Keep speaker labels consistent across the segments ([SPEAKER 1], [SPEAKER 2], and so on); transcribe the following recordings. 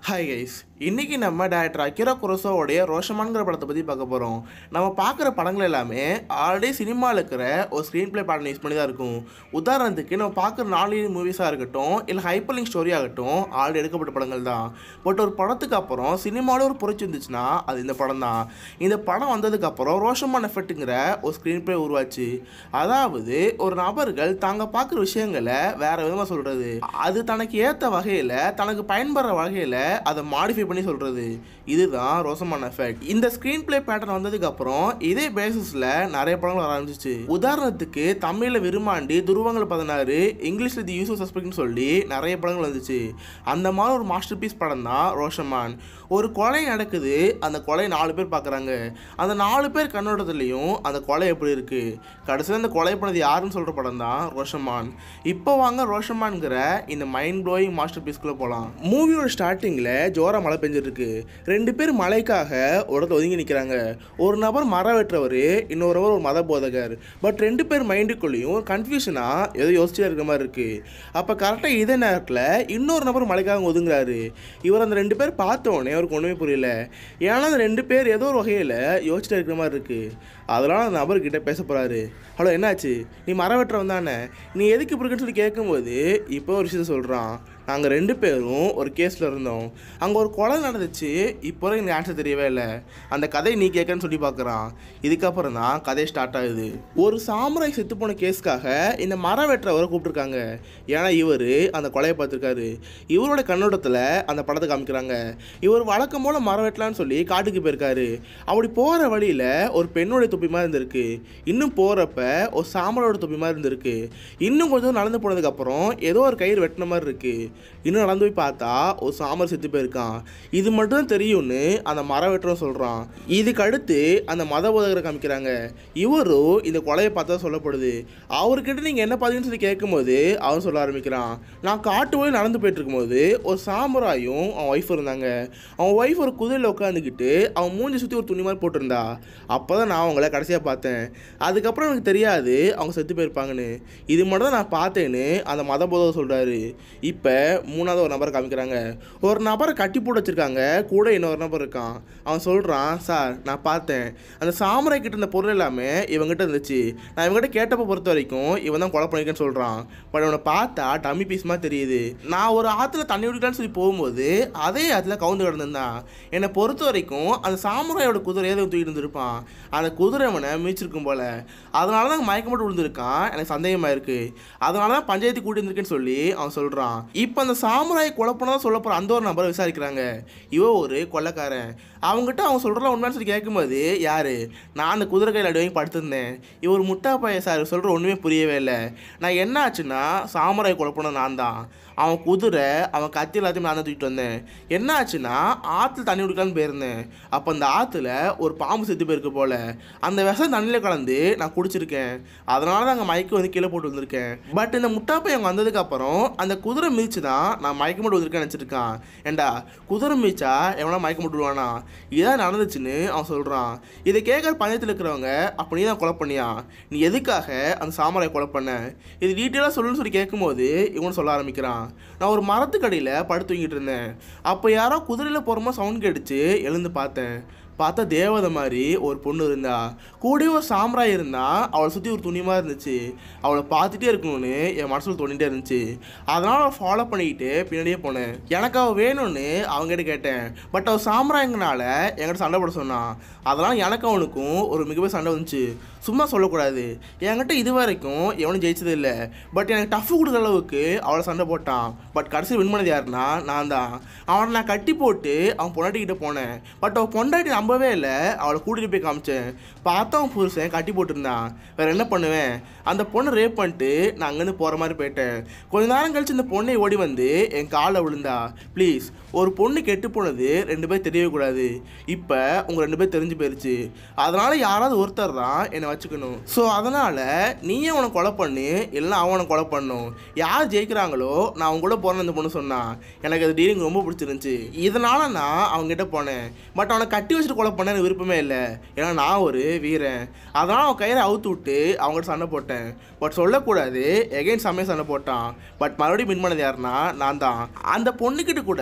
[SPEAKER 1] hi guys இன்னைக்கு நம்ம director அக்கிரா குரோசோவோடைய ரோஷமான்ங்கிற படத்தை பற்றி பார்க்க போகிறோம் நம்ம பார்க்குற படங்கள் எல்லாமே ஆல்ரெடி சினிமாவில் இருக்கிற ஒரு ஸ்க்ரீன் ப்ளே பேட்டர்ன் யூஸ் பண்ணி தான் இருக்கும் உதாரணத்துக்கு நம்ம பார்க்குற நாலு மூவிஸாக இருக்கட்டும் இல்லை ஹைப்பர்லிங் ஸ்டோரி ஆகட்டும் ஆல்ரெடி எடுக்கப்பட்ட படங்கள் தான் பட் ஒரு படத்துக்கு அப்புறம் சினிமாவில் ஒரு புரட்சி இருந்துச்சுன்னா அது இந்த படம் தான் இந்த படம் வந்ததுக்கப்புறம் ரோஷமான் எஃபெக்ட்டுங்கிற ஒரு ஸ்க்ரீன் ப்ளே உருவாச்சு அதாவது ஒரு நபர்கள் தாங்க பார்க்குற விஷயங்களை வேற விதமாக சொல்கிறது அது தனக்கு ஏற்ற வகையில் தனக்கு பயன்படுற வகையில் அதை மாடிஃபை பண்ணி சொல்கிறது இதுதான் ரோசமான எஃபெக்ட் இந்த ஸ்க்ரீன் ப்ளே பேட்டர்ன் வந்ததுக்கு அப்புறம் இதே பேசிஸில் நிறைய படங்கள் வர ஆரம்பிச்சிச்சு உதாரணத்துக்கு தமிழில் விரும்மாண்டி துருவங்கள் பதினாறு இங்கிலீஷில் தி யூஸ் சஸ்பெக்ட்னு சொல்லி நிறைய படங்கள் வந்துச்சு அந்த மாதிரி ஒரு மாஸ்டர் பீஸ் படம் தான் ரோஷமான் ஒரு கொலை நடக்குது அந்த கொலை நாலு பேர் பார்க்குறாங்க அந்த நாலு பேர் கண்ணோட்டத்துலேயும் அந்த கொலை எப்படி இருக்குது கடைசியில் அந்த கொலை பண்ணது யாருன்னு சொல்கிற படம் தான் ரோஷமான் இப்போ வாங்க ரோஷமான்ங்கிற இந்த மைண்ட் ப்ளோயிங் மாஸ்டர் பீஸ்க்குள்ளே போகலாம் மூவியோட ஸ்டார்டிங்கில் ஜோரா மழை பெஞ்சிருக்கு ரெண்டு பேர் மழைக்காக ஒரு இடத்துல ஒதுங்கி நிற்கிறாங்க ஒரு நபர் மரம் வெட்டுறவர் இன்னொருவர் ஒரு மத போதகர் பட் ரெண்டு பேர் மைண்டுக்குள்ளேயும் கன்ஃபியூஷனாக ஏதோ யோசிச்சே இருக்கிற மாதிரி இருக்குது அப்போ கரெக்டாக இதே நேரத்தில் இன்னொரு நபர் மலைக்காக ஒதுங்குறாரு இவர் அந்த ரெண்டு பேர் பார்த்த உடனே அவருக்கு ஒன்றுமே புரியல ஏன்னா அந்த ரெண்டு பேர் ஏதோ ஒரு வகையில் யோசிச்சுட்டு இருக்கிற மாதிரி இருக்குது அதனால் அந்த நபர்கிட்ட பேச போகிறாரு ஹலோ என்னாச்சு நீ மரம் வெட்டுறவன் தானே நீ எதுக்கு இப்படி இருக்குன்னு சொல்லி கேட்கும்போது இப்போ ஒரு விஷயத்த சொல்கிறான் நாங்கள் ரெண்டு பேரும் ஒரு கேஸில் இருந்தோம் அங்கே ஒரு கொலை நடந்துச்சு இப்போ வரைக்கும் எனக்கு ஆன்சர் தெரியவே இல்லை அந்த கதையை நீ கேட்கன்னு சொல்லி பார்க்குறான் இதுக்கப்புறம் தான் கதை ஸ்டார்ட் ஆகுது ஒரு சாமுராய் செத்து போன கேஸ்க்காக இந்த மரம் வெட்டுறவரை கூப்பிட்ருக்காங்க ஏன்னா இவர் அந்த கொலையை பார்த்துருக்காரு இவரோட கண்ணோட்டத்தில் அந்த படத்தை காமிக்கிறாங்க இவர் வழக்கம் போல் மரம் வெட்டலான்னு சொல்லி காட்டுக்கு போயிருக்காரு அப்படி போகிற வழியில் ஒரு பெண்ணோட தொப்பி மாதிரி இருந்திருக்கு இன்னும் போகிறப்ப ஒரு சாமரோட தொப்பி மாதிரி இருந்திருக்கு இன்னும் கொஞ்சம் நடந்து போனதுக்கப்புறம் ஏதோ ஒரு கயிறு வெட்டின மாதிரி இருக்குது இன்னும் நடந்து போய் பார்த்தா ஒரு சாமர் செத்து போயிருக்கான் இது மட்டும் தான் தெரியும்னு அந்த மரம் வெட்டுறோம் சொல்கிறான் இதுக்கு அடுத்து அந்த மத போதகரை காமிக்கிறாங்க இவரும் இந்த கொலையை பார்த்தா சொல்லப்படுது அவர்கிட்ட நீங்கள் என்ன பார்த்தீங்கன்னு சொல்லி கேட்கும்போது அவன் சொல்ல ஆரம்பிக்கிறான் நான் காட்டு வழி நடந்து போயிட்டு இருக்கும்போது ஒரு சாமுராயும் அவன் ஒய்ஃப் இருந்தாங்க அவன் ஒய்ஃப் ஒரு குதிரையில் உட்காந்துக்கிட்டு அவன் மூஞ்சி சுற்றி ஒரு துணி மாதிரி போட்டிருந்தா அப்போ தான் நான் அவங்கள கடைசியாக பார்த்தேன் அதுக்கப்புறம் எனக்கு தெரியாது அவங்க செத்து போயிருப்பாங்கன்னு இது மட்டும் தான் நான் பார்த்தேன்னு அந்த மத போதகர் சொல்கிறாரு இப்போ மூணாவது ஒரு நபரை காமிக்கிறாங்க ஒரு நபரை கட்டி போட்டு வச்சிருக்காங்க கூட இன்னொரு நபர் இருக்கான் அவன் சொல்கிறான் சார் நான் பார்த்தேன் அந்த சாமுராய் கிட்ட இருந்த பொருள் எல்லாமே இவங்ககிட்ட இருந்துச்சு நான் இவங்ககிட்ட கேட்டப்போ பொறுத்த வரைக்கும் இவன் தான் கொலை பண்ணிருக்கேன்னு சொல்கிறான் பட் இவனை பார்த்தா டம்மி பீஸ் மாதிரி தெரியுது நான் ஒரு ஆற்றுல தண்ணி குடிக்கலான்னு சொல்லி போகும்போது அதே ஆற்றுல கவுந்து கிடந்திருந்தான் என்னை பொறுத்த வரைக்கும் அந்த சாமுராயோட குதிரை ஏதோ தூக்கிட்டு இருந்திருப்பான் அந்த குதிரை அவனை மீச்சிருக்கும் போல அதனால தான் மயக்கம் போட்டு விழுந்திருக்கான் எனக்கு சந்தேகமாக இருக்குது அதனால தான் பஞ்சாயத்து கூட்டி இருந்திருக்கேன்னு சொல்லி அவன் சொல்கிறான் இப்போ அந்த சாமுராய் கொலை பண்ணதான் சொல்ல போகிற அந்த ஒரு நபரை விசாரிக்கிறாங்க இவ ஒரு கொள்ளைக்காரன் அவங்ககிட்ட அவன் சொல்கிறலாம் உண்மைன்னு சொல்லி கேட்கும்போது யார் நான் அந்த குதிரை கையில் அடி வாங்கி படுத்திருந்தேன் இவர் முட்டா பையன் சார் சொல்கிற ஒன்றுமே புரியவே இல்லை நான் என்ன ஆச்சுன்னா சாமுராய் கொலை பண்ண நான் தான் அவன் குதிரை அவன் கத்தி எல்லாத்தையும் நான் தான் தூக்கிட்டு வந்தேன் என்ன ஆச்சுன்னா ஆற்றுல தண்ணி குடிக்கலான்னு போயிருந்தேன் அப்போ அந்த ஆற்றுல ஒரு பாம்பு செத்து போயிருக்கு போல அந்த விஷம் தண்ணியில் கலந்து நான் குடிச்சிருக்கேன் அதனால தான் அங்கே மயக்கம் வந்து கீழே போட்டு வந்திருக்கேன் பட் இந்த முட்டாப்பை அவங்க வந்ததுக்கப்புறம் அந்த குதிரை மீச்சு தான் நான் மயக்கம் போட்டு வந்திருக்கேன்னு நினச்சிருக்கான் ஏண்டா குதிரை மீச்சா எவனா மயக்கம் போட்டு விடுவானா இதான் நடந்துச்சுன்னு அவன் சொல்கிறான் இதை கேட்குற பஞ்சாயத்தில் இருக்கிறவங்க அப்போ நீ தான் கொலை பண்ணியா நீ எதுக்காக அந்த சாமராயை கொலை பண்ண இது டீட்டெயிலாக சொல்லுன்னு சொல்லி கேட்கும்போது இவன் சொல்ல ஆரம்பிக்கிறான் நான் ஒரு மரத்துக்கடியில் படுத்து தூங்கிட்டு இருந்தேன் அப்போ யாரோ குதிரையில் போகிறோமோ சவுண்ட் கேட்டுச்சு எழுந்து பார்த்தேன் பார்த்தா தேவதை மாதிரி ஒரு பொண்ணு இருந்தா கூடவே ஒரு சாம்ராய் இருந்தா அவளை சுற்றி ஒரு துணிமாக இருந்துச்சு அவளை பார்த்துட்டே இருக்கணும்னு என் மனசில் தோண்டிகிட்டே இருந்துச்சு அதனால் அவளை ஃபாலோ பண்ணிக்கிட்டு பின்னாடியே போனேன் எனக்கு அவள் வேணும்னு அவங்ககிட்ட கேட்டேன் பட் அவள் சாம்ராயங்கனால என்கிட்ட சண்டை போட சொன்னான் அதனால் எனக்கு அவனுக்கும் ஒரு மிகப்பெரிய சண்டை வந்துச்சு சும்மா சொல்லக்கூடாது என்கிட்ட இது வரைக்கும் எவனும் ஜெயிச்சது இல்லை பட் எனக்கு டஃப் கொடுக்குற அளவுக்கு அவளை சண்டை போட்டான் பட் கடைசி வின் பண்ணது யாருன்னா நான் தான் அவனை நான் கட்டி போட்டு அவன் பொண்டாட்டிக்கிட்ட போனேன் பட் அவன் பொண்டாட்டி நம்பவே இல்லை அவளை கூட்டிகிட்டு போய் காமிச்சேன் பார்த்தா அவன் புருஷன் கட்டி போட்டிருந்தான் வேற என்ன பண்ணுவேன் அந்த பொண்ணை ரேப் பண்ணிட்டு நான் அங்கேருந்து போகிற மாதிரி போயிட்டேன் கொஞ்ச நேரம் கழிச்சு இந்த பொண்ணை ஓடி வந்து என் காலில் விழுந்தா ப்ளீஸ் ஒரு பொண்ணு கெட்டு போனது ரெண்டு பேர் தெரியவே கூடாது இப்போ உங்கள் ரெண்டு பேர் தெரிஞ்சு போயிருச்சு அதனால் யாராவது ஒருத்தர் தான் என்னை வச்சுக்கணும் ஸோ அதனால் நீயே அவனை கொலை பண்ணு இல்லைன்னா அவனை கொலை பண்ணும் யார் ஜெயிக்கிறாங்களோ நான் அவங்க கூட போகிறேன் அந்த பொண்ணு சொன்னான் எனக்கு அது டீலிங் ரொம்ப பிடிச்சிருந்துச்சு இதனால் நான் அவங்ககிட்ட போனேன் பட் அவனை கட்டி வச்சுட்டு கொலை பண்ண எனக்கு விருப்பமே இல்லை ஏன்னா நான் ஒரு வீரன் அதனால் அவன் கயிறை அவுத்து விட்டு அவங்ககிட்ட சண்டை போட்டேன் பட் சொல்லக்கூடாது எகைன் சமயம் சண்டை போட்டான் பட் மறுபடியும் வின் பண்ணது யாருன்னா நான் தான் அந்த பொண்ணுக்கிட்ட கூட ஒரு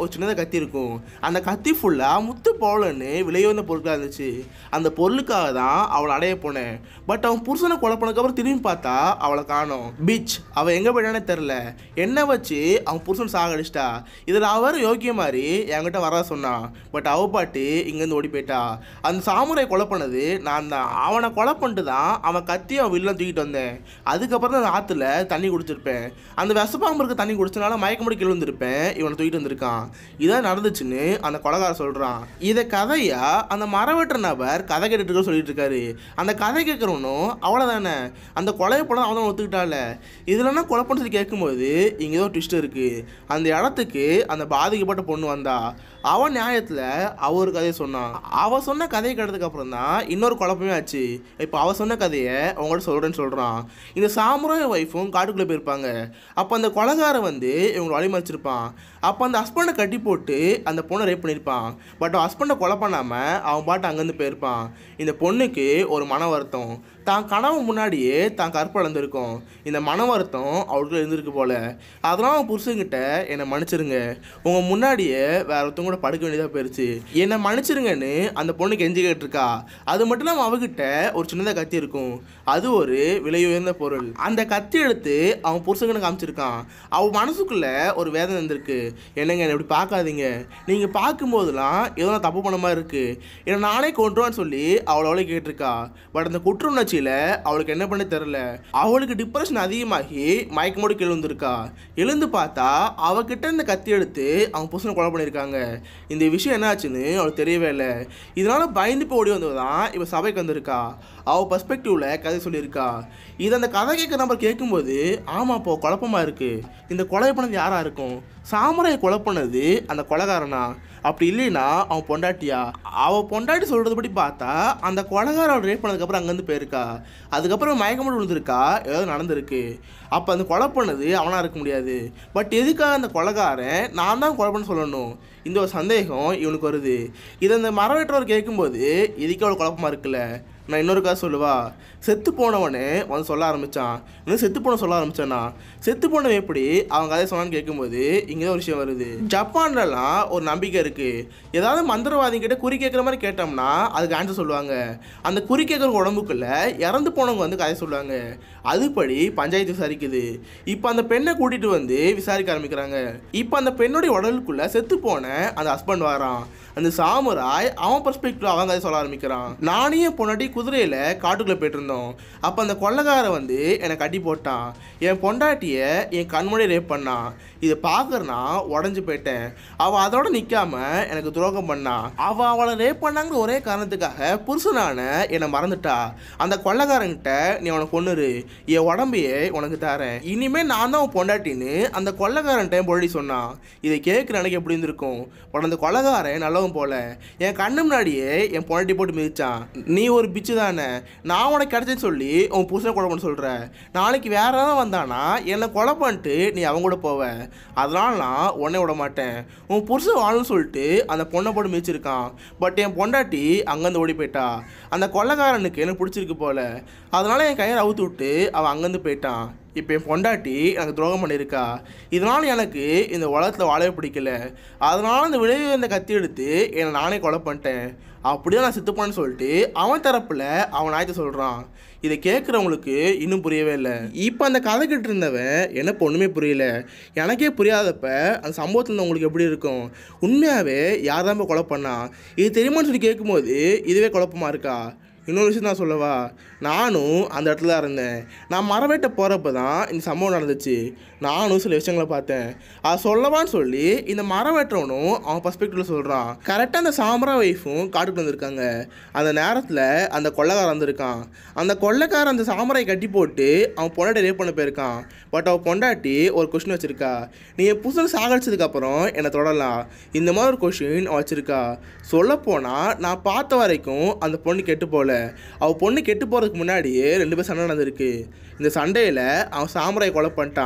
[SPEAKER 1] ஒரு சின்னதாக கத்தி இருக்கும் அந்த கத்தி ஃபுல்லாக முத்து போலன்னு விலையுயர்ந்த பொருட்களாக இருந்துச்சு அந்த பொருளுக்காக தான் அவளை அடைய போனேன் பட் அவன் புருஷனை கொலை பண்ணதுக்கப்புறம் திரும்பி பார்த்தா அவளை காணோம் பீச் அவள் எங்கே போயிட்டானே தெரில என்ன வச்சு அவன் புருஷன் சாகடிச்சிட்டா இதில் அவர் யோக்கிய மாதிரி என்கிட்ட வர சொன்னான் பட் அவ பாட்டு இங்கேருந்து ஓடி போயிட்டா அந்த சாமுரை கொலை பண்ணது நான் தான் அவனை கொலை பண்ணிட்டு தான் அவன் கத்தி அவன் வில்லம் தூக்கிட்டு வந்தேன் அதுக்கப்புறம் தான் அந்த ஆற்றுல தண்ணி குடிச்சிருப்பேன் அந்த விஷப்பாம்பு இருக்க தண்ணி குடிச்சனால மயக்க முடி கீழே வந்திருப்பேன் இவனை தூக்கிட்டு வந்திருக்கான் இதான் நடந்துச்சுன்னு அந்த கொலகாரன் சொல்கிறான் இதை கதையா அந்த மரம் வெட்டுற நபர் கதை கேட்டுட்டு இருக்க சொல்லிட்டு இருக்காரு அந்த கதை கேட்குறவனும் அவ்வளோதானே அந்த கொலையை படம் அவன் தான் ஒத்துக்கிட்டால இதுலன்னா கொலை பண்ண சொல்லி கேட்கும்போது இங்கே ஏதோ ட்விஸ்ட் இருக்குது அந்த இடத்துக்கு அந்த பாதிக்கப்பட்ட பொண்ணு வந்தா அவன் நியாயத்தில் அவ ஒரு கதையை சொன்னான் அவ சொன்ன கதையை கேட்டதுக்கு அப்புறம் தான் இன்னொரு குழப்பமே ஆச்சு இப்போ அவ சொன்ன கதையை அவங்கள்ட்ட சொல்கிறேன்னு சொல்கிறான் இந்த சாமுராய் ஒய்ஃபும் காட்டுக்குள்ளே போயிருப்பாங்க அப்போ அந்த கொலகாரன் வந்து இவங்களை வழிமறிச்சிருப்பான் அப்போ அந்த ஹஸ்பண்டை கட்டி போட்டு அந்த பொண்ணை ரேப் பண்ணியிருப்பான் பட் அவன் ஹஸ்பண்டை கொலை பண்ணாமல் அவன் பாட்டு அங்கேருந்து போயிருப்பான் இந்த பொண்ணுக்கு ஒரு மன வருத்தம் தான் கனவு முன்னாடியே தான் கற்பழந்திருக்கும் இந்த மன வருத்தம் அவளுக்கு இருந்திருக்கு போல அதெல்லாம் அவன் புருஷன்கிட்ட என்னை மன்னிச்சிருங்க உங்கள் முன்னாடியே வேற ஒருத்தவங்க கூட படுக்க வேண்டியதாக போயிருச்சு என்னை மன்னிச்சிருங்கன்னு அந்த பொண்ணு கெஞ்சி கேட்டிருக்கா அது மட்டும் இல்லாமல் அவகிட்ட ஒரு சின்னதாக கத்தி இருக்கும் அது ஒரு விலை உயர்ந்த பொருள் அந்த கத்தி எடுத்து அவன் புருஷங்கன்னு காமிச்சிருக்கான் அவன் மனசுக்குள்ள ஒரு வேதனை இருந்திருக்கு என்னங்க என்னை இப்படி பார்க்காதீங்க நீங்கள் பார்க்கும்போதெல்லாம் ஏதோ நான் தப்பு பண்ண மாதிரி இருக்கு என்னை நானே கொண்டுருவான்னு சொல்லி அவளோட கேட்டிருக்கா பட் அந்த குற்ற உணர்ச்சியில் அவளுக்கு என்ன பண்ண தெரில அவளுக்கு டிப்ரெஷன் அதிகமாகி மயக்கமோடு கீழே வந்திருக்கா எழுந்து பார்த்தா அவகிட்ட இந்த கத்தி எடுத்து அவன் புருஷனை கொலை பண்ணியிருக்காங்க இந்த விஷயம் என்ன ஆச்சுன்னு அவளுக்கு தெரியவே இல்லை இதனால பயந்து போய் ஓடி வந்தவ தான் இப்போ சபைக்கு வந்திருக்கா அவள் பர்ஸ்பெக்டிவ்ல கதை சொல்லியிருக்கா இது அந்த கதை கேட்க நம்பர் கேட்கும்போது ஆமாம் இப்போ குழப்பமா இருக்கு இந்த கொலை பண்ணது யாரா இருக்கும் சாமுராயை கொலை பண்ணது அந்த கொலைகாரனா அப்படி இல்லைன்னா அவன் பொண்டாட்டியா அவள் பொண்டாட்டி சொல்கிறது படி பார்த்தா அந்த கொலைகாரன் ரேப் பண்ணதுக்கப்புறம் அங்கேருந்து போயிருக்கா அதுக்கப்புறம் மயக்கமோடு விழுந்திருக்கா ஏதோ நடந்திருக்கு அப்போ அந்த கொலை பண்ணது அவனாக இருக்க முடியாது பட் எதுக்காக அந்த கொலைகாரன் நான் தான் கொலை பண்ண சொல்லணும் இந்த ஒரு சந்தேகம் இவனுக்கு வருது இதை அந்த மரம் வெட்டுறவர் கேட்கும்போது இதுக்கே அவ்வளோ குழப்பமா இருக்குல்ல நான் இன்னொரு கதை சொல்லுவா செத்து போனவனே வந்து சொல்ல ஆரம்பித்தான் இன்னும் செத்து போன சொல்ல ஆரம்பிச்சானா செத்து போனவன் எப்படி அவன் கதை சொன்னான்னு கேட்கும்போது இங்கே தான் ஒரு விஷயம் வருது ஜப்பான்லலாம் ஒரு நம்பிக்கை இருக்குது ஏதாவது மந்திரவாதிகிட்ட குறி கேட்குற மாதிரி கேட்டோம்னா அதுக்கு ஆன்சர் சொல்லுவாங்க அந்த குறி கேட்குற உடம்புக்குள்ள இறந்து போனவங்க வந்து கதை சொல்லுவாங்க அதுபடி பஞ்சாயத்து விசாரிக்குது இப்போ அந்த பெண்ணை கூட்டிகிட்டு வந்து விசாரிக்க ஆரம்பிக்கிறாங்க இப்போ அந்த பெண்ணுடைய உடலுக்குள்ள செத்து போன அந்த ஹஸ்பண்ட் வரான் அந்த சாமுராய் அவன் பர்ஸ்பெக்டிவ் அவன் கதை சொல்ல ஆரம்பிக்கிறான் நானே என் பொண்டாட்டி குதிரையில் காட்டுக்குள்ளே போயிட்டு இருந்தோம் அப்போ அந்த கொள்ளைக்காரன் வந்து என்னை கட்டி போட்டான் என் பொண்டாட்டியை என் கண்முடி ரேப் பண்ணான் இதை பார்க்கறனா உடஞ்சி போயிட்டேன் அவள் அதோட நிற்காம எனக்கு துரோகம் பண்ணான் அவள் அவளை ரேப் பண்ணாங்கிற ஒரே காரணத்துக்காக புருஷனான என்னை மறந்துட்டா அந்த கொள்ளைக்காரங்கிட்ட நீ அவனை கொன்னுரு என் உடம்பையே உனக்கு தரேன் இனிமே நான் தான் உன் பொண்டாட்டின்னு அந்த கொள்ளைக்காரன் பொழி சொன்னான் இதை கேட்குற எனக்கு எப்படி இருந்திருக்கும் உடனே அந்த கொள்ளைக்காரன் நல்லவன் போல என் கண்ணு முன்னாடியே என் பொண்டாட்டி போட்டு மிதிச்சான் நீ ஒரு பிச்சு தானே நான் உனக்கு கிடைச்சேன்னு சொல்லி உன் புருஷனை கொலை பண்ண சொல்கிற நாளைக்கு வேற ஏதாவது வந்தானா என்னை கொலை பண்ணிட்டு நீ அவங்க கூட போவ அதனால நான் உன்னை விட மாட்டேன் உன் புருஷன் வாழும்னு சொல்லிட்டு அந்த பொண்ணை போட்டு மிதிச்சிருக்கான் பட் என் பொண்டாட்டி அங்கேருந்து ஓடி போயிட்டா அந்த கொள்ளைக்காரனுக்கு எனக்கு பிடிச்சிருக்கு போல அதனால என் கையை அவுத்து விட்டு அவன் அங்கேருந்து போயிட்டான் இப்போ என் பொண்டாட்டி எனக்கு துரோகம் பண்ணியிருக்கா இதனால் எனக்கு இந்த உலகத்தில் வாழவே பிடிக்கல அதனால இந்த விளைவு இந்த கத்தி எடுத்து என்னை நானே கொலை பண்ணிட்டேன் அப்படியே நான் செத்துப்பான்னு சொல்லிட்டு அவன் தரப்பில் அவன் ஆயத்தை சொல்கிறான் இதை கேட்குறவங்களுக்கு இன்னும் புரியவே இல்லை இப்போ அந்த கதை கிட்ட இருந்தவன் எனக்கு ஒன்றுமே புரியல எனக்கே புரியாதப்ப அந்த சம்பவத்தில் இருந்தவங்களுக்கு எப்படி இருக்கும் உண்மையாகவே யார் தான் போய் கொலை பண்ணா இது தெரியுமான்னு சொல்லி கேட்கும்போது இதுவே குழப்பமா இருக்கா இன்னொரு விஷயம் நான் சொல்லவா நானும் அந்த இடத்துல தான் இருந்தேன் நான் மரம் வெட்ட போகிறப்ப தான் இந்த சம்பவம் நடந்துச்சு நானும் சில விஷயங்களை பார்த்தேன் அதை சொல்லவான்னு சொல்லி இந்த மரம் வெட்டுறவனும் அவன் பர்ஸ்பெக்டிவில் சொல்கிறான் கரெக்டாக அந்த சாமரா ஒய்ஃபும் காட்டுக்கு வந்திருக்காங்க அந்த நேரத்தில் அந்த கொள்ளைக்காரன் வந்திருக்கான் அந்த கொள்ளைக்காரன் அந்த சாமராயை கட்டி போட்டு அவன் பொண்டாட்டி ரேப் பண்ண போயிருக்கான் பட் அவன் பொண்டாட்டி ஒரு கொஷின் வச்சுருக்கா நீ என் புதுசு சாகடிச்சதுக்கப்புறம் என்னை தொடரலாம் இந்த மாதிரி ஒரு கொஷின் அவன் வச்சுருக்கா சொல்லப்போனால் நான் பார்த்த வரைக்கும் அந்த பொண்ணு கெட்டு போகல அவள் பொண்ணு கெட்டு போகிறதுக்கு முன்னாடியே ரெண்டு பேர் சண்டை நடந்திருக்கு இந்த சண்டையில் அவன் சாமுராயை கொலை பண்ணிட்டான்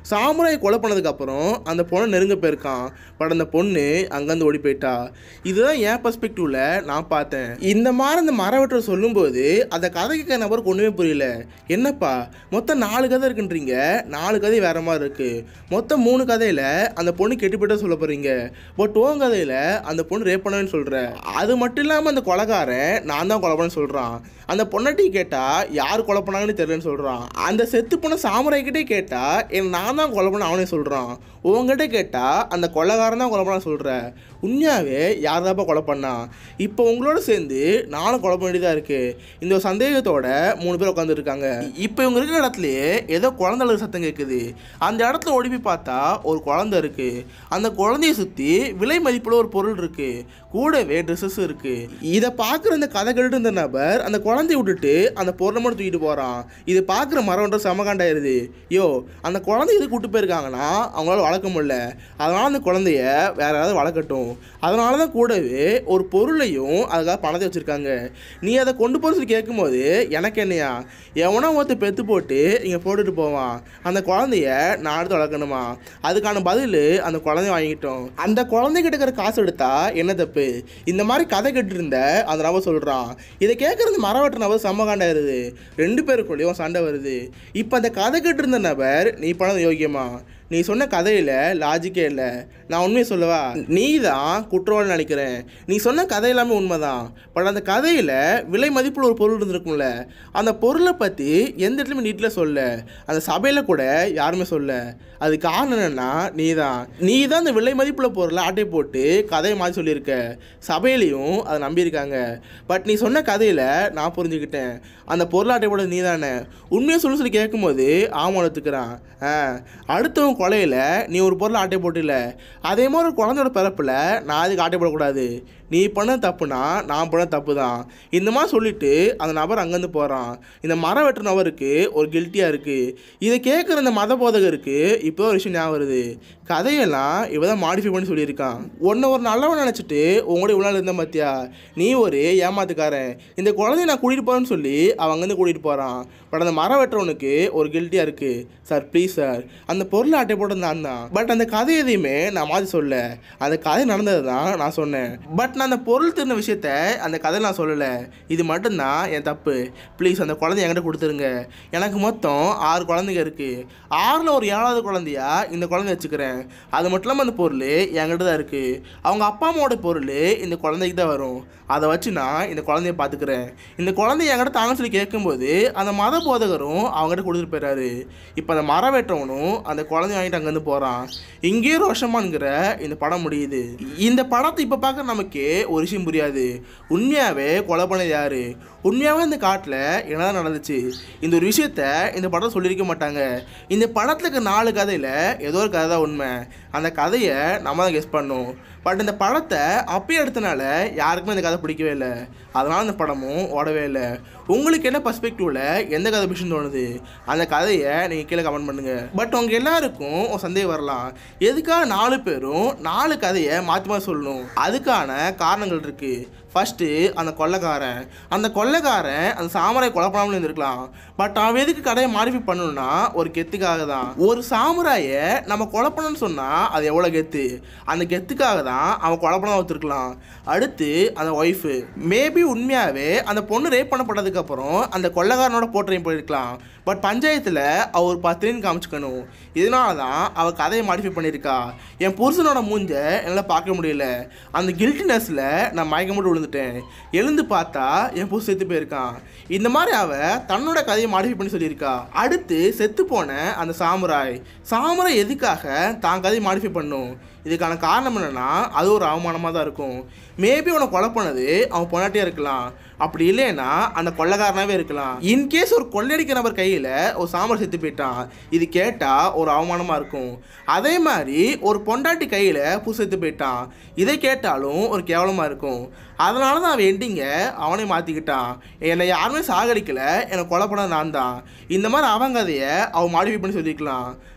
[SPEAKER 1] சாமுராய் கொலை பண்ணதுக்கப்புறம் அந்த பொண்ணை நெருங்க போயிருக்கான் பட் அந்த பொண்ணு அங்கேருந்து ஓடி போயிட்டா இதுதான் என் பர்ஸ்பெக்டிவ்ல நான் பார்த்தேன் இந்த மாதிரி அந்த மரவெட்டர் சொல்லும்போது அந்த கதை கேட்க நபருக்கு ஒன்றுமே புரியல என்னப்பா மொத்தம் நாலு கதை இருக்குன்றீங்க நாலு கதை வேற மாதிரி இருக்கு மொத்தம் மூணு கதையில அந்த பொண்ணு கெட்டு போயிட்டா சொல்ல போறீங்க பட் உன் கதையில அந்த பொண்ணு ரேப் பண்ணவேன்னு சொல்ற அது மட்டும் இல்லாமல் அந்த கொலைகாரன் நான் தான் கொலை பண்ணேன்னு சொல்றான் அந்த பொண்ணாட்டி கேட்டா யார் கொலை பண்ணாங்கன்னு தெரியலன்னு சொல்றான் அந்த செத்து போன சாமுராய்கிட்டே கேட்டா என் நான் தான் கொலை பண்ண அவனே சொல்றான் உங்ககிட்ட கேட்டா அந்த கொலைகாரன் தான் கொலை பண்ண சொல்ற உண்மையாவே யார் தாப்பா கொலை பண்ணா இப்போ உங்களோட சேர்ந்து நானும் கொலை பண்ண வேண்டியதாக இருக்கு இந்த ஒரு சந்தேகத்தோட மூணு பேர் உட்காந்துருக்காங்க இப்போ இவங்க இருக்கிற இடத்துலயே ஏதோ குழந்தை அழுகிற சத்தம் கேட்குது அந்த இடத்துல ஓடி போய் பார்த்தா ஒரு குழந்தை இருக்கு அந்த குழந்தைய சுற்றி விலை மதிப்புள்ள ஒரு பொருள் இருக்கு கூடவே ட்ரெஸ்ஸஸ் இருக்கு இதை பார்க்குற இந்த கதை கேட்டு இருந்த நபர் அந்த குழந்தைய விட்டுட்டு அந்த பொருளை மட்டும் தூக்கிட்டு போகிறான் இது பார்க்குற மரம்ன்ற செமகாண்டாயிருது யோ அந்த குழந்தைய எது கூட்டு போயிருக்காங்கன்னா அவங்களால வளர்க்க முடியல அதனால அந்த குழந்தைய வேற யாராவது வளர்க்கட்டும் அதனால தான் கூடவே ஒரு பொருளையும் அதுக்காக பணத்தை வச்சுருக்காங்க நீ அதை கொண்டு போகிற சொல்லி கேட்கும்போது எனக்கு என்னையா எவனோ ஒருத்தர் பெத்து போட்டு இங்கே போட்டுட்டு போவான் அந்த குழந்தைய நான் எடுத்து வளர்க்கணுமா அதுக்கான பதில் அந்த குழந்தைய வாங்கிட்டோம் அந்த குழந்தைகிட்ட இருக்கிற காசு எடுத்தா என்ன தப்பு இந்த மாதிரி கதை கேட்டு இருந்த அந்த நபர் சொல்கிறான் இதை கேட்குற அந்த மரம் வெட்டுற நபர் செம்ம காண்டாயிருது ரெண்டு பேருக்குள்ளேயும் சண்டை வருது இப்போ அந்த கதை கேட்டு இருந்த நபர் நீ பண்ணது யோக்கியமா நீ சொன்ன கதையில் லாஜிக்கே இல்லை நான் உண்மையை சொல்லவா நீ தான் குற்றவாளி நினைக்கிறேன் நீ சொன்ன கதை எல்லாமே உண்மைதான் பட் அந்த கதையில் விலை மதிப்புள்ள ஒரு பொருள் இருந்திருக்கும்ல அந்த பொருளை பற்றி எந்த இடத்துலையுமே நீட்டில் சொல்ல அந்த சபையில் கூட யாருமே சொல்ல அது காரணம் என்னன்னா நீ தான் நீ தான் அந்த விலை மதிப்புள்ள பொருளை ஆட்டை போட்டு கதையை மாதிரி சொல்லியிருக்க சபையிலையும் அதை நம்பியிருக்காங்க பட் நீ சொன்ன கதையில் நான் புரிஞ்சுக்கிட்டேன் அந்த பொருள் ஆட்டை போட்டது நீ தானே உண்மையை சொல்லி சொல்லி கேட்கும்போது ஆமாம் எடுத்துக்கிறான் ஆ அடுத்தவன் கொலையில் நீ ஒரு பொருளை ஆட்டை போட்டில அதே மாதிரி ஒரு குழந்தையோட பிறப்பில் நான் அதுக்கு ஆட்டை போடக்கூடாது நீ பண்ண தப்புனா நான் பண்ண தப்பு தான் இந்த மாதிரி சொல்லிட்டு அந்த நபர் அங்கேருந்து போகிறான் இந்த மரம் வெட்டுற நபருக்கு ஒரு கில்ட்டியாக இருக்குது இதை கேட்குற இந்த மத போதகருக்கு இப்போ ஒரு விஷயம் ஞாபகம் வருது கதையெல்லாம் இவ தான் மாடிஃபை பண்ணி சொல்லியிருக்கான் உன்னை ஒரு நல்லவன் நினச்சிட்டு உங்களோட இவ்வளோ நாள் இருந்த பார்த்தியா நீ ஒரு ஏமாத்துக்காரன் இந்த குழந்தைய நான் கூட்டிகிட்டு போகிறேன்னு சொல்லி அவன் அங்கேருந்து கூட்டிகிட்டு போகிறான் பட் அந்த மரம் வெட்டுறவனுக்கு ஒரு கில்ட்டியாக இருக்குது சார் ப்ளீஸ் சார் அந்த பொருளை அட்டை போட்டது நான் தான் பட் அந்த கதை எதையுமே நான் மாற்றி சொல்ல அந்த கதை நடந்தது தான் நான் சொன்னேன் பட் நான் அந்த பொருள் திருந்த விஷயத்த அந்த கதை நான் சொல்லலை இது மட்டும்தான் என் தப்பு ப்ளீஸ் அந்த குழந்தைய என்கிட்ட கொடுத்துருங்க எனக்கு மொத்தம் ஆறு குழந்தைங்க இருக்குது ஆறில் ஒரு ஏழாவது குழந்தையா இந்த குழந்தைய வச்சுக்கிறேன் அது மட்டும் இல்லாமல் அந்த பொருள் என்கிட்ட தான் இருக்குது அவங்க அப்பா அம்மாவோட பொருள் இந்த குழந்தைக்கு தான் வரும் அதை வச்சு நான் இந்த குழந்தைய பார்த்துக்கிறேன் இந்த குழந்தைய என்கிட்ட தாங்க சொல்லி கேட்கும்போது அந்த மத போதகரும் அவங்ககிட்ட கொடுத்துட்டு போயிறாரு இப்போ அந்த மரம் வெட்டவனும் அந்த குழந்தைய வாங்கிட்டு அங்கேருந்து போகிறான் இங்கேயே ரோஷமான்ங்கிற இந்த படம் முடியுது இந்த படத்தை இப்போ பார்க்க நமக்கு ஒரு விஷயம் புரியாது உண்மையாகவே கொலை பண்ணது யாரு உண்மையாகவே இந்த காட்டில் என்னதான் நடந்துச்சு இந்த ஒரு விஷயத்த இந்த படம் சொல்லியிருக்க மாட்டாங்க இந்த படத்தில் இருக்க நாலு கதையில் ஏதோ ஒரு கதை தான் உண்மை அந்த கதையை நம்ம தான் கெஸ் பண்ணோம் பட் இந்த படத்தை அப்பயே எடுத்தனால யாருக்குமே இந்த கதை பிடிக்கவே இல்லை அதனால் இந்த படமும் ஓடவே இல்லை உங்களுக்கு என்ன பர்ஸ்பெக்டிவில் எந்த கதை பிடிச்சுன்னு தோணுது அந்த கதையை நீங்கள் கீழே கமெண்ட் பண்ணுங்கள் பட் உங்கள் எல்லாருக்கும் ஒரு சந்தேகம் வரலாம் எதுக்காக நாலு பேரும் நாலு கதையை மாற்றி மாற்றி சொல்லணும் அதுக்கான காரணங்கள் இருக்குது ஃபஸ்ட்டு அந்த கொள்ளைக்காரன் அந்த கொள்ளைக்காரன் அந்த சாமராய் கொலை பண்ணாமல் இருந்திருக்கலாம் பட் அவன் எதுக்கு கடையை மாடிஃபை பண்ணணும்னா ஒரு கெத்துக்காக தான் ஒரு சாமுராயை நம்ம கொலை பண்ணணும்னு சொன்னால் அது எவ்வளோ கெத்து அந்த கெத்துக்காக தான் அவன் கொலை பண்ண ஒத்துருக்கலாம் அடுத்து அந்த ஒய்ஃபு மேபி உண்மையாகவே அந்த பொண்ணு ரேப் பண்ணப்பட்டதுக்கப்புறம் அந்த கொள்ளைக்காரனோட போட்டுறையும் போயிருக்கலாம் பட் பஞ்சாயத்தில் அவ ஒரு பத்திரின்னு காமிச்சுக்கணும் இதனால தான் அவள் கதையை மாடிஃபை பண்ணியிருக்கா என் புருஷனோட மூஞ்ச என்னால் பார்க்க முடியல அந்த கில்ட்டினஸில் நான் மயக்கம் மட்டும் விழுந்துட்டேன் எழுந்து பார்த்தா என் புருஷன் செத்து போயிருக்கான் இந்த மாதிரி அவ தன்னோட கதையை மாடிஃபை பண்ணி சொல்லியிருக்கா அடுத்து செத்து போன அந்த சாமுராய் சாமுராய் எதுக்காக தான் கதையை மாடிஃபை பண்ணும் இதுக்கான காரணம் என்னன்னா அது ஒரு அவமானமாக தான் இருக்கும் மேபி உன்னை கொலை பண்ணது அவன் பொண்டாட்டியாக இருக்கலாம் அப்படி இல்லைன்னா அந்த கொள்ளைக்காரனாவே இருக்கலாம் இன்கேஸ் ஒரு கொள்ளையடிக்க நபர் கையில் ஒரு சாம்பார் செத்து போயிட்டான் இது கேட்டால் ஒரு அவமானமாக இருக்கும் அதே மாதிரி ஒரு பொண்டாட்டி கையில் பூ செத்து போயிட்டான் இதை கேட்டாலும் ஒரு கேவலமாக இருக்கும் அதனால தான் அவன் எண்டிங்க அவனே மாற்றிக்கிட்டான் என்னை யாருமே சாகடிக்கலை என்னை கொலை பண்ண நான் தான் இந்த மாதிரி அவன் கதையை அவன் மாடிஃபை பண்ணி சொல்லியிருக்கலாம்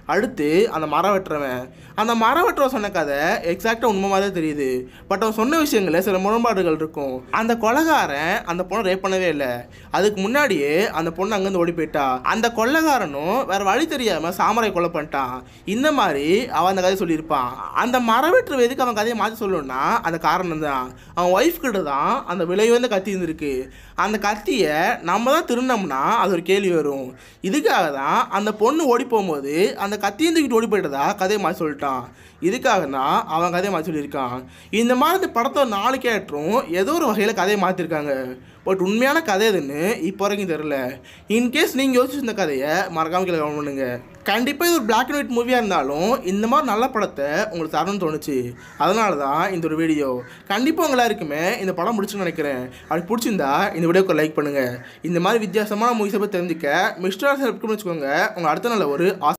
[SPEAKER 1] அடுத்து அந்த மரம் வெட்டுறவன் அந்த மரம் வெட்டுறவன் சொன்ன கதை எக்ஸாக்டாக உண்மை மாதிரி தான் தெரியுது பட் அவன் சொன்ன விஷயங்களில் சில முரண்பாடுகள் இருக்கும் அந்த கொலைகாரன் அந்த பொண்ணை ரேப் பண்ணவே இல்லை அதுக்கு முன்னாடியே அந்த பொண்ணு அங்கேருந்து ஓடி போயிட்டா அந்த கொள்ளைக்காரனும் வேற வழி தெரியாம சாமரை கொலை பண்ணிட்டான் இந்த மாதிரி அவன் அந்த கதையை சொல்லியிருப்பான் அந்த மரம் வெட்டுற எதுக்கு அவன் கதையை மாற்றி சொல்லணும்னா அந்த காரணம் தான் அவன் ஒய்ஃப் கிட்ட தான் அந்த விலை வந்து கத்தி இருந்திருக்கு அந்த கத்தியை நம்ம தான் திருநோம்னா அது ஒரு கேள்வி வரும் இதுக்காக தான் அந்த பொண்ணு ஓடி போகும்போது அந்த கத்தியும் தூக்கிட்டு ஓடி போயிட்டதா கதையை மாற்றி சொல்லிட்டான் இதுக்காக தான் அவன் கதையை மாற்றி சொல்லியிருக்கான் இந்த மாதிரி இந்த படத்தை நாலு கேரக்டரும் ஏதோ ஒரு வகையில் கதையை மாற்றிருக்காங்க பட் உண்மையான கதை எதுன்னு இப்போ வரைக்கும் தெரில இன்கேஸ் நீங்கள் யோசிச்சிருந்த கதையை மறக்காம கீழே கவனம் பண்ணுங்க கண்டிப்பாக இது ஒரு பிளாக் அண்ட் ஒயிட் மூவியாக இருந்தாலும் இந்த மாதிரி நல்ல படத்தை உங்களுக்கு தரணும்னு தோணுச்சு அதனால தான் இந்த ஒரு வீடியோ கண்டிப்பாக உங்க எல்லாருக்குமே இந்த படம் பிடிச்சுன்னு நினைக்கிறேன் அப்படி பிடிச்சிருந்தா இந்த வீடியோக்கு லைக் பண்ணுங்கள் இந்த மாதிரி வித்தியாசமான மூவிஸை பற்றி தெரிஞ்சுக்க மிஸ்டர் சப்ஸ்கிரைப் வச்சுக்கோங்க உங்கள் அடுத்த நல்ல ஒரு ஆசை